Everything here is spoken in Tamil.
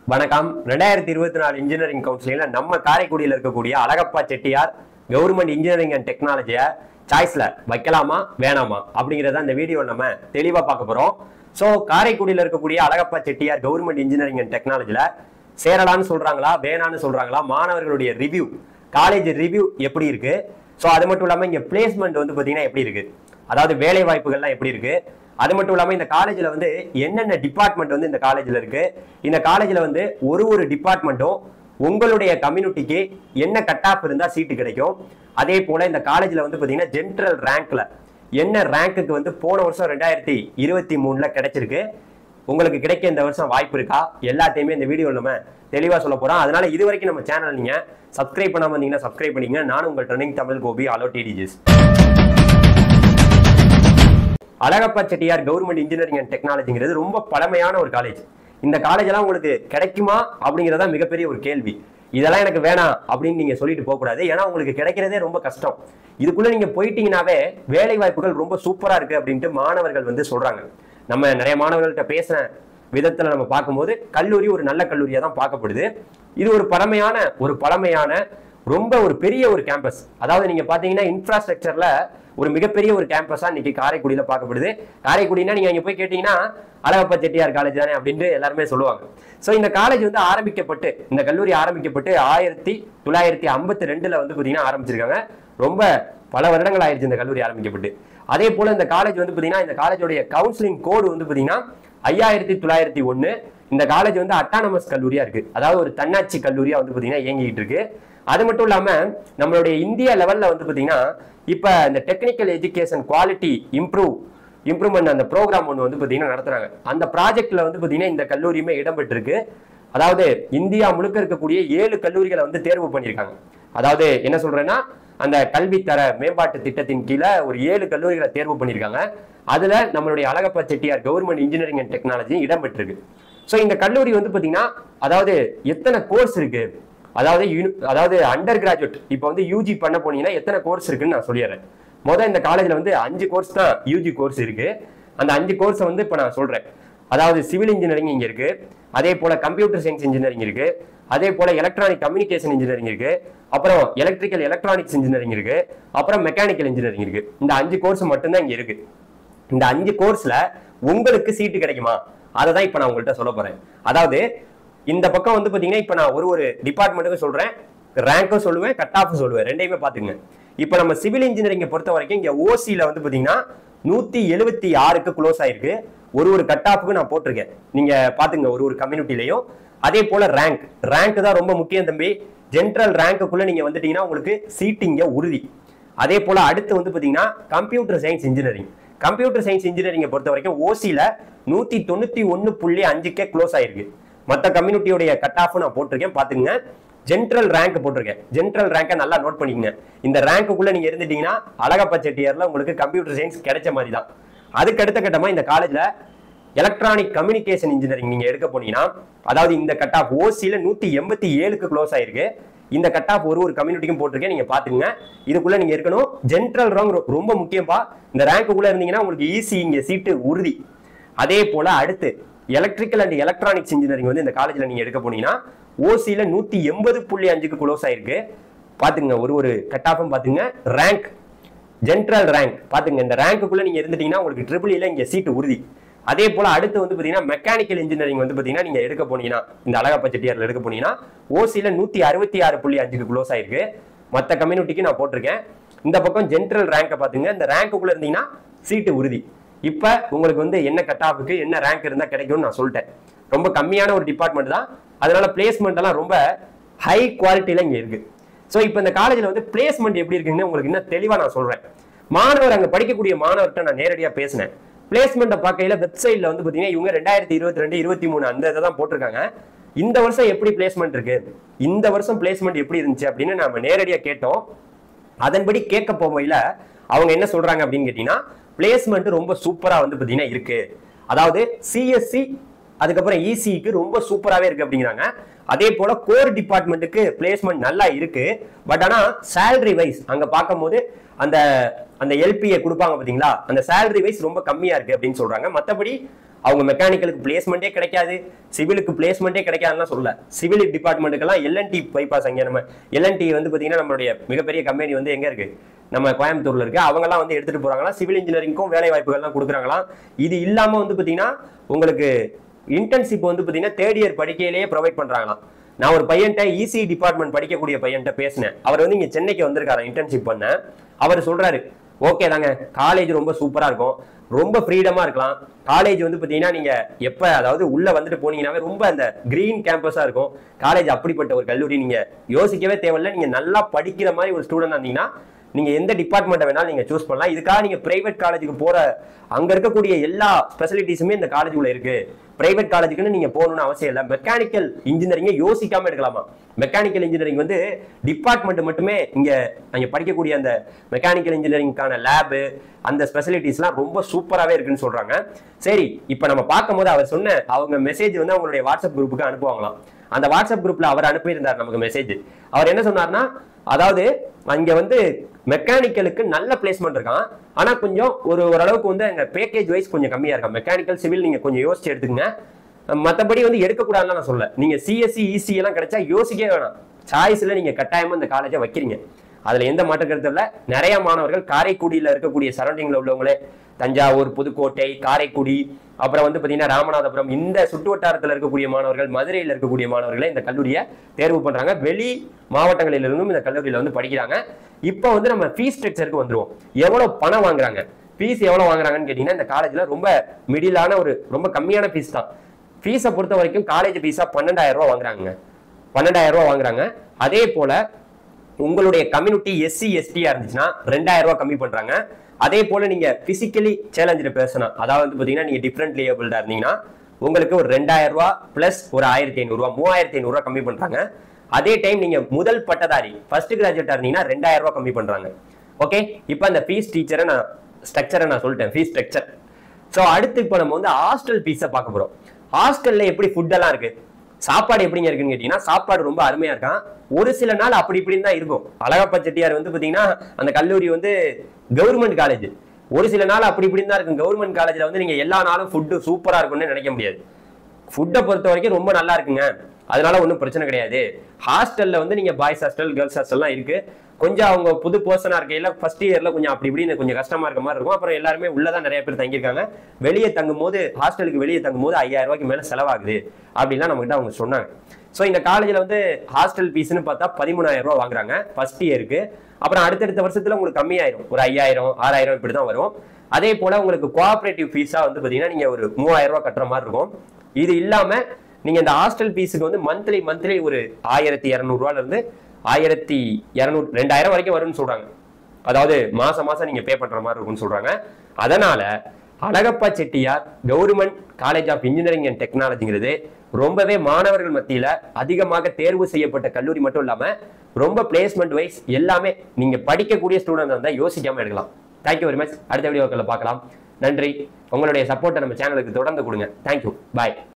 வணக்கம் ரெண்டாயிரத்தி இருபத்தி நாலு இன்ஜினியரிங் கவுன்சிலிங்ல நம்ம காரைக்குடியில் இருக்கக்கூடிய Alagappa Chettiar government engineering and டெக்னாலஜியை சாய்ஸ்ல வைக்கலாமா வேணாமா அப்படிங்கறத இந்த வீடியோ நம்ம தெளிவா பார்க்க போறோம் ஸோ காரைக்குடியில் இருக்கக்கூடிய Alagappa Chettiar government engineering and டெக்னாலஜில சேரலான்னு சொல்றாங்களா வேணான்னு சொல்றாங்களா மாணவர்களுடைய ரிவ்யூ காலேஜ் ரிவ்யூ எப்படி இருக்கு ஸோ அது மட்டும் இல்லாம இங்க பிளேஸ்மெண்ட் வந்து பாத்தீங்கன்னா எப்படி இருக்கு அதாவது வேலை வாய்ப்புகள்லாம் எப்படி இருக்கு அது மட்டும் இல்லாம இந்த காலேஜ்ல வந்து என்னென்ன டிபார்ட்மெண்ட் வந்து இந்த காலேஜ்ல இருக்கு இந்த காலேஜ்ல வந்து ஒரு ஒரு டிபார்ட்மெண்ட்டும் உங்களுடைய கம்யூனிட்டிக்கு என்ன கட் ஆஃப் இருந்தா சீட்டு கிடைக்கும் அதே போல இந்த காலேஜ்ல வந்து பாத்தீங்கன்னா ஜென்ரல் ரேங்க்ல என்ன ரேங்க்குக்கு வந்து போன வருஷம் ரெண்டாயிரத்தி இருபத்தி மூணுல கிடைச்சிருக்கு உங்களுக்கு கிடைக்க இந்த வருஷம் வாய்ப்பு இருக்கா எல்லாத்தையுமே இந்த வீடியோ நம்ம தெளிவா சொல்ல போறோம் அதனால இது வரைக்கும் நம்ம சேனல் நீங்க சப்ஸ்கிரைப் பண்ணாம இருந்தீங்கன்னா சப்ஸ்கிரைப் பண்ணிங்க நானும் உங்கள் ட்ரெண்டிங் தமிழ் கோபி அலோ டிடிஜிஸ் Alagappa Chettiar government engineering and டெக்னாலஜிங்கிறது ரொம்ப பழமையான ஒரு காலேஜ் இந்த காலேஜ் எல்லாம் உங்களுக்கு கிடைக்குமா அப்படிங்கறதா மிகப்பெரிய ஒரு கேள்வி இதெல்லாம் எனக்கு வேணாம் அப்படின்னு நீங்க சொல்லிட்டு போக கூடாது ஏன்னா உங்களுக்கு கிடைக்கிறதே ரொம்ப கஷ்டம் இதுக்குள்ள நீங்க போயிட்டீங்கன்னாவே வேலை வாய்ப்புகள் ரொம்ப சூப்பரா இருக்கு அப்படின்ட்டு மாணவர்கள் வந்து சொல்றாங்க நம்ம நிறைய மாணவர்கள்ட்ட பேசின விதத்துல நம்ம பார்க்கும்போது கல்லூரி ஒரு நல்ல கல்லூரியா தான் பார்க்கப்படுது இது ஒரு பழமையான ஒரு பழமையான ரொம்ப ஒரு பெரிய ஒரு கேம்பஸ் அதாவது நீங்க பாத்தீங்கன்னா இன்ஃப்ராஸ்ட்ரக்சர்ல ஒரு மிகப்பெரிய ஒரு கேம்பஸா இன்னைக்கு காரைக்குடியில பார்க்கப்படுது காரைக்குடினா நீங்க அங்க போய் கேட்டீங்கன்னா அழகப்பா செட்டியார் காலேஜ் தானே அப்படின்ட்டு எல்லாருமே சொல்லுவாங்க ஸோ இந்த காலேஜ் வந்து ஆரம்பிக்கப்பட்டு இந்த கல்லூரி ஆரம்பிக்கப்பட்டு ஆயிரத்தி தொள்ளாயிரத்தி ஐம்பத்தி ரெண்டுல வந்து பாத்தீங்கன்னா ஆரம்பிச்சிருக்காங்க ரொம்ப பல வருடங்கள் ஆயிடுச்சு இந்த கல்லூரி ஆரம்பிக்கப்பட்டு அதே போல இந்த காலேஜ் வந்து பாத்தீங்கன்னா இந்த காலேஜோடைய கவுன்சிலிங் கோடு வந்து பாத்தீங்கன்னா ஐயாயிரத்தி தொள்ளாயிரத்தி ஒன்னு இந்த காலேஜ் வந்து அட்டானமஸ் கல்லூரியா இருக்கு அதாவது ஒரு தன்னாட்சி கல்லூரியா வந்து பாத்தீங்கன்னா இயங்கிட்டு இருக்கு அது மட்டும் இல்லாம நம்மளுடைய இந்திய லெவல்ல வந்து பாத்தீங்கன்னா இப்ப இந்த technical education quality improve improvement அந்த ப்ரோக்ராம் ஒன்று வந்து பாத்தீங்கன்னா நடத்துறாங்க அந்த ப்ராஜெக்ட்ல வந்து பாத்தீங்கன்னா இந்த கல்லூரியுமே இடம்பெற்றிருக்கு அதாவது இந்தியா முழுக்க இருக்கக்கூடிய ஏழு கல்லூரிகளை வந்து தேர்வு பண்ணியிருக்காங்க அதாவது என்ன சொல்றேன்னா அந்த கல்வித்தர மேம்பாட்டு திட்டத்தின் கீழே ஒரு ஏழு கல்லூரிகளை தேர்வு பண்ணியிருக்காங்க அதுல நம்மளுடைய Alagappa Chettiar government engineering and technology இடம்பெற்றிருக்கு ஸோ இந்த கல்லூரி வந்து பாத்தீங்கன்னா அதாவது எத்தனை கோர்ஸ் இருக்கு அதாவது uni- அதாவது அண்டர் கிராஜுவேட் இப்போ வந்து யூஜி பண்ண போனீங்கன்னா எத்தனை கோர்ஸ் இருக்குன்னு நான் சொல்லிடுறேன் முதல் இந்த காலேஜ்ல வந்து அஞ்சு கோர்ஸ் தான் யூஜி கோர்ஸ் இருக்கு அந்த அஞ்சு கோர்ஸை வந்து இப்போ நான் சொல்றேன் அதாவது சிவில் இன்ஜினியரிங் இங்க இருக்கு அதே போல கம்ப்யூட்டர் சயின்ஸ் இன்ஜினியரிங் இருக்கு அதே போல எலக்ட்ரானிக் கம்யூனிகேஷன் இன்ஜினியரிங் இருக்கு அப்புறம் எலக்ட்ரிக்கல் எலக்ட்ரானிக்ஸ் இன்ஜினியரிங் இருக்கு அப்புறம் மெக்கானிக்கல் இன்ஜினியரிங் இருக்கு இந்த அஞ்சு கோர்ஸ் மட்டும்தான் இங்க இருக்கு இந்த அஞ்சு கோர்ஸ்ல உங்களுக்கு சீட்டு கிடைக்குமா அதை தான் இப்போ நான் உங்கள்கிட்ட சொல்ல போறேன் அதாவது இந்த பக்கம் வந்து பாத்தீங்கன்னா இப்போ நான் ஒரு ஒரு டிபார்ட்மெண்ட்டுக்கும் சொல்றேன் ரேங்க்கும் சொல்லுவேன் கட் ஆஃப் சொல்லுவேன் ரெண்டையுமே பாத்துங்க இப்போ நம்ம சிவில் இன்ஜினியரிங்கை பொறுத்த வரைக்கும் இங்க ஓசியில வந்து பாத்தீங்கன்னா நூத்தி எழுபத்தி ஆறுக்கு க்ளோஸ் ஆயிருக்கு ஒரு ஒரு கட் ஆஃபுக்கு நான் போட்டிருக்கேன் நீங்க பாத்துங்க ஒரு ஒரு கம்யூனிட்டிலையும் அதே போல ரேங்க் ரேங்க் தான் ரொம்ப முக்கியம் தம்பி ஜென்ரல் ரேங்க்குள்ள நீங்க வந்துட்டீங்கன்னா உங்களுக்கு சீட்டிங்க உறுதி அதே போல அடுத்து வந்து பாத்தீங்கன்னா computer science engineering computer science இன்ஜினியரிங்கை பொறுத்த வரைக்கும் ஓசியில நூத்தி தொண்ணூத்தி ஒன்னு புள்ளி அஞ்சுக்கே க்ளோஸ் ஆயிருக்கு மற்ற கம்யூனிட்டியோடைய கட் ஆஃப் நான் போட்டிருக்கேன் பாத்துங்க ஜென்ரல் ரேங்க் போட்டிருக்கேன் ஜென்ரல் ரேங்கை நல்லா நோட் பண்ணிக்கங்க இந்த ரேங்க்குள்ள நீங்க இருந்துட்டீங்கன்னா அழகப்பா செட்டியார்ல உங்களுக்கு கம்ப்யூட்டர் சயின்ஸ் கிடைச்ச மாதிரி தான் அதுக்கு அடுத்த கட்டமா இந்த காலேஜ்ல எலக்ட்ரானிக் கம்யூனிகேஷன் இன்ஜினியரிங் நீங்க எடுக்க போனீங்கன்னா அதாவது இந்த கட் ஆஃப் ஓசியில நூத்தி எண்பத்தி ஏழுக்கு க்ளோஸ் ஆயிருக்கு இந்த கட் ஆஃப் ஒரு ஒரு கம்யூனிட்டிக்கும் போட்டிருக்கேன் நீங்க பாத்துங்க இதுக்குள்ள நீங்க இருக்கணும் ஜென்ரல் ரேங்க் ரொம்ப முக்கியம்பா இந்த ரேங்க்குள்ள இருந்தீங்கன்னா உங்களுக்கு ஈஸி இங்க சீட்டு உறுதி அதே போல அடுத்து எலக்ட்ரிக்கல் அண்ட் எலக்ட்ரானிக்ஸ் இன்ஜினியரிங் வந்து இந்த காலேஜ்ல நீங்க எடுக்க போனீங்கன்னா ஓசியில நூத்தி எண்பது புள்ளி அஞ்சுக்கு க்ளோஸ் ஆயிருக்கு பாத்துங்க ஒரு ஒரு கட் ஆஃபும் பாத்துங்க ரேங்க் ஜென்ரல் ரேங்க் பாத்துங்க இந்த ரேங்க்குள்ள நீங்க இருந்துட்டீங்கன்னா உங்களுக்கு ட்ரிபிள் இல இங்க சீட்டு உறுதி அதே போல அடுத்து வந்து பாத்தீங்கன்னா மெக்கானிக்கல் இன்ஜினியரிங் வந்து பாத்தீங்கன்னா நீங்க எடுக்க போனீங்கன்னா இந்த அழகப்பா செட்டியார்ல எடுக்க போனீங்கன்னா ஓசியில நூத்தி அறுபத்தி ஆறு புள்ளி அஞ்சுக்கு க்ளோஸ் ஆயிருக்கு மத்த கம்யூனிட்டிக்கு நான் போட்டிருக்கேன் இந்த பக்கம் ஜென்ரல் ரேங்கை பாத்துங்க இந்த ரேங்க்குள்ள இருந்தீங்கன்னா சீட்டு உறுதி இப்ப உங்களுக்கு வந்து என்ன கட் ஆஃபுக்கு என்ன ரேங்க் இருந்தா கிடைக்கும்னு நான் சொல்லிட்டேன் ரொம்ப கம்மியான ஒரு டிபார்ட்மெண்ட் தான் அதனால பிளேஸ்மெண்ட் எல்லாம் ரொம்ப ஹை குவாலிட்டியில இங்க இருக்கு ஸோ இப்போ இந்த காலேஜ்ல வந்து பிளேஸ்மெண்ட் எப்படி இருக்குன்னு உங்களுக்கு இன்னும் தெளிவா நான் சொல்றேன் மாணவர் அங்க படிக்கக்கூடிய மாணவர்கிட்ட நான் நேரடியா பேசினேன் பிளேஸ்மெண்ட்டை பார்க்கையில வெப்சைட்ல வந்து பாத்தீங்கன்னா இவங்க ரெண்டாயிரத்தி இருபத்தி ரெண்டு இருபத்தி மூணு அந்த இதை தான் போட்டிருக்காங்க இந்த வருஷம் எப்படி பிளேஸ்மெண்ட் இருக்கு இந்த வருஷம் பிளேஸ்மெண்ட் எப்படி இருந்துச்சு அப்படின்னு நம்ம நேரடியா கேட்டோம் அதன்படி கேட்க போகையில அவங்க என்ன சொல்றாங்க அப்படின்னு கேட்டீங்கன்னா பிளேஸ்மெண்ட் ரொம்ப சூப்பரா வந்து பாத்தீங்கன்னா இருக்கு அதாவது சிஎஸ்சி அதுக்கப்புறம் இசிக்கு ரொம்ப சூப்பராகவே இருக்கு அப்படிங்கிறாங்க அதே போல கோர் டிபார்ட்மெண்ட்டுக்கு பிளேஸ்மெண்ட் நல்லா இருக்கு பட் ஆனா salary வைஸ் அங்க பார்க்கும்போது அந்த அந்த எல்பியை கொடுப்பாங்க பாத்தீங்களா அந்த salary வைஸ் ரொம்ப கம்மியா இருக்கு அப்படின்னு சொல்றாங்க மத்தபடி அவங்க மெக்கானிக்கலுக்கு பிளேஸ்மெண்ட்டே கிடைக்காது சிவிலுக்கு பிளேஸ்மெண்ட்டே கிடைக்காதுன்னு சொல்ல சிவில் டிபார்ட்மெண்ட்டுக்கெல்லாம் எல்என்டி பைபாஸ் அங்கே நம்ம எல்என்டி வந்து பார்த்தீங்கன்னா நம்மளுடைய மிகப்பெரிய கம்பெனி வந்து எங்கே இருக்கு நம்ம கோயம்புத்தூர்ல இருக்கு அவங்கெல்லாம் வந்து எடுத்துட்டு போறாங்களா சிவில் இன்ஜினியரிங்க்கும் வேலை வாய்ப்புகள்லாம் கொடுக்குறாங்களாம் இது இல்லாம வந்து பார்த்தீங்கன்னா உங்களுக்கு இன்டர்ன்ஷிப் வந்து பார்த்தீங்கன்னா தேர்ட் இயர் படிக்கையிலேயே ப்ரொவைட் பண்றாங்களாம் நான் ஒரு பையன்ட்ட இசி டிபார்ட்மெண்ட் படிக்கக்கூடிய பையன்ட்ட பேசினேன் அவர் வந்து இங்க சென்னைக்கு வந்திருக்காரு இன்டர்ன்ஷிப் பண்ண அவர் சொல்றாரு ஓகே தாங்க காலேஜ் ரொம்ப சூப்பரா இருக்கும் ரொம்ப ஃப்ரீடமா இருக்கலாம் காலேஜ் வந்து பாத்தீங்கன்னா நீங்க எப்ப அதாவது உள்ள வந்துட்டு போனீங்கன்னாவே ரொம்ப அந்த கிரீன் கேம்பஸா இருக்கும் காலேஜ் அப்படிப்பட்ட ஒரு கல்லூரி நீங்க யோசிக்கவே தேவையில்ல நீங்க நல்லா படிக்கிற மாதிரி ஒரு ஸ்டூடெண்ட் இருந்தீங்கன்னா நீங்க எந்த டிபார்ட்மெண்ட்டை வேணாலும் நீங்க சூஸ் பண்ணலாம் இதுக்காக நீங்க பிரைவேட் காலேஜுக்கு போற அங்க இருக்கக்கூடிய எல்லா ஸ்பெசிலிட்டிஸுமே இந்த காலேஜுக்குள்ள இருக்கு பிரைவேட் காலேஜுக்குன்னு நீங்க போகணும்னு அவசியம் இல்லை மெக்கானிக்கல் இன்ஜினியரிங்கை யோசிக்காம எடுக்கலாமா மெக்கானிக்கல் இன்ஜினியரிங் வந்து டிபார்ட்மெண்ட் மட்டுமே இங்க அங்க படிக்கக்கூடிய அந்த மெக்கானிக்கல் இன்ஜினியரிங்கான லேபு அந்த ஸ்பெசிலிட்டிஸ்லாம் ரொம்ப சூப்பராகவே இருக்குன்னு சொல்றாங்க சரி இப்போ நம்ம பார்க்கும்போது அவர் சொன்ன அவங்க மெசேஜ் வந்து அவங்களுடைய வாட்ஸ்அப் குரூப்புக்கு அனுப்புவாங்களாம் அந்த வாட்ஸ்அப் குரூப்ல அவர் அனுப்பியிருந்தார் நமக்கு மெசேஜ் அவர் என்ன சொன்னார்னா அதாவது அங்க வந்து மெக்கானிக்கலுக்கு நல்ல பிளேஸ்மெண்ட் இருக்கான் ஆனா கொஞ்சம் ஒரு ஓரளவுக்கு வந்து அங்க பேக்கேஜ் வைஸ் கொஞ்சம் கம்மியா இருக்கான் மெக்கானிக்கல் சிவில் நீங்க கொஞ்சம் யோசிச்சு எடுத்துக்கங்க மத்தபடி வந்து எடுக்கக்கூடாதுன்னு நான் சொல்ல நீங்க சிஎஸ்சி இசி எல்லாம் கிடைச்சா யோசிக்கவே வேணாம் சாய்ஸ்ல நீங்க கட்டாயமா இந்த காலேஜை வைக்கிறீங்க அதுல எந்த மாற்று கருத்து இல்ல நிறைய மாணவர்கள் காரைக்குடியில இருக்கக்கூடிய சரௌண்டிங்ல உள்ளவங்களே தஞ்சாவூர் புதுக்கோட்டை காரைக்குடி அப்புறம் வந்து பாத்தீங்கன்னா ராமநாதபுரம் இந்த சுற்று வட்டாரத்துல இருக்கக்கூடிய மாணவர்கள் மதுரையில் இருக்கக்கூடிய மாணவர்களை இந்த கல்லூரியை தேர்வு பண்றாங்க வெளி மாவட்டங்களில் இருந்தும் இந்த கல்லூரியில வந்து படிக்கிறாங்க இப்போ வந்து நம்ம ஃபீஸ் ஸ்ட்ரக்சருக்கு வந்துருவோம் எவ்வளவு பணம் வாங்குறாங்க ஃபீஸ் எவ்வளவு வாங்குறாங்கன்னு கேட்டீங்கன்னா இந்த காலேஜ்ல ரொம்ப மிடிலான ஒரு ரொம்ப கம்மியான ஃபீஸ் தான் ஃபீஸை பொறுத்த வரைக்கும் காலேஜ் ஃபீஸா பன்னெண்டாயிரம் ரூபாய் வாங்குறாங்க பன்னெண்டாயிரம் ரூபாய் வாங்குறாங்க அதே போல உங்களுடைய கம்யூனிட்டி எஸ்சி எஸ்டியா இருந்துச்சுன்னா ரெண்டாயிரம் ரூபாய் கம்மி பண்றாங்க அதே போல நீங்க பிசிக்கலி சேலஞ்சு பேசணும் அதாவது பாத்தீங்கன்னா நீங்க டிஃப்ரெண்ட் லேபிள்டா இருந்தீங்கன்னா உங்களுக்கு ஒரு ரெண்டாயிரம் ரூபாய் பிளஸ் ஒரு ஆயிரத்தி ஐநூறு ரூபாய் மூவாயிரத்தி ஐநூறு ரூபாய் கம்மி பண்றாங்க அதே டைம் நீங்க முதல் பட்டதாரி ஃபர்ஸ்ட் கிராஜுவேட்டா இருந்தீங்கன்னா ரெண்டாயிரம் ரூபாய் கம்மி பண்றாங்க ஓகே இப்போ அந்த ஃபீஸ் டீச்சரை நான் ஸ்ட்ரக்சரை நான் சொல்லிட்டேன் ஃபீஸ் ஸ்ட்ரக்சர் ஸோ அடுத்து இப்போ நம்ம வந்து ஹாஸ்டல் ஃபீஸை பார்க்க போறோம் ஹாஸ்டல்ல எப்படி ஃபுட் எல்லாம் இருக்கு சாப்பாடு எப்படிங்க இருக்குன்னு கேட்டீங்கன்னா சாப்பாடு ரொம்ப அருமையா இருக்கான் ஒரு சில நாள் அப்படி இப்படின்னு தான் இருக்கும் அழகப்பா செட்டியார் வந்து பாத்தீங்கன்னா அந்த கல்லூரி வந்து கவர்மெண்ட் காலேஜ் ஒரு சில நாள் அப்படி இப்படின்னு தான் இருக்கும் கவர்மெண்ட் காலேஜ்ல வந்து நீங்க எல்லா நாளும் ஃபுட்டு சூப்பரா இருக்கும்னு நினைக்க முடியாது ஃபுட்டை பொறுத்த வரைக்கும் ரொம்ப நல்லா இருக்குங்க அதனால ஒன்றும் பிரச்சனை கிடையாது ஹாஸ்டல்ல வந்து நீங்க பாய்ஸ் ஹாஸ்டல் கேர்ள்ஸ் ஹாஸ்டல்லாம் இருக்கு கொஞ்சம் அவங்க புது பர்சனா இருக்கையில ஃபர்ஸ்ட் இயர்ல கொஞ்சம் அப்படி இப்படின்னு கொஞ்சம் கஷ்டமா இருக்க மாதிரி இருக்கும் அப்புறம் எல்லாருமே உள்ளதான் நிறைய பேர் தங்கியிருக்காங்க வெளியே தங்கும் போது ஹாஸ்டலுக்கு வெளியே தங்கும் போது ஐயாயிரம் ரூபாய்க்கு மேல செலவாகுது அப்படின்லாம் நம்ம கிட்ட அவங்க சொன்னாங்க ஸோ இந்த காலேஜ்ல வந்து ஹாஸ்டல் ஃபீஸ்னு பார்த்தா பதிமூணாயிரம் ரூபாய் வாங்குறாங்க ஃபர்ஸ்ட் இயருக்கு அப்புறம் அடுத்தடுத்த வருஷத்துல உங்களுக்கு கம்மியாயிரும் ஒரு ஐயாயிரம் ஆறாயிரம் இப்படி தான் வரும் அதே போல உங்களுக்கு கோஆபரேட்டிவ் ஃபீஸா வந்து பாத்தீங்கன்னா நீங்க ஒரு மூவாயிரம் ரூபாய் கட்டுற மாதிரி இருக்கும் இது இல்லாம நீங்க இந்த ஹாஸ்டல் ஃபீஸுக்கு வந்து மந்த்லி மந்த்லி ஒரு ஆயிரத்தி இரநூறுவால இருந்து ஆயிரத்தி இரநூறு ரெண்டாயிரம் வரைக்கும் வரும்னு சொல்றாங்க அதாவது மாசம் மாசம் நீங்க பே பண்ற மாதிரி இருக்கும்னு சொல்றாங்க அதனால Alagappa Chettiar government college of engineering and டெக்னாலஜிங்கிறது ரொம்பவே மாணவர்கள் மத்தியில அதிகமாக தேர்வு செய்யப்பட்ட கல்லூரி மட்டும் இல்லாம ரொம்ப பிளேஸ்மெண்ட் வைஸ் எல்லாமே நீங்க படிக்கக்கூடிய ஸ்டூடெண்ட் இருந்தால் யோசிக்காம எடுக்கலாம் தேங்க்யூ வெரி மச் அடுத்த வீடியோக்களில் பார்க்கலாம் நன்றி உங்களுடைய சப்போர்ட்டை நம்ம சேனலுக்கு தொடர்ந்து கொடுங்க தேங்க்யூ பாய்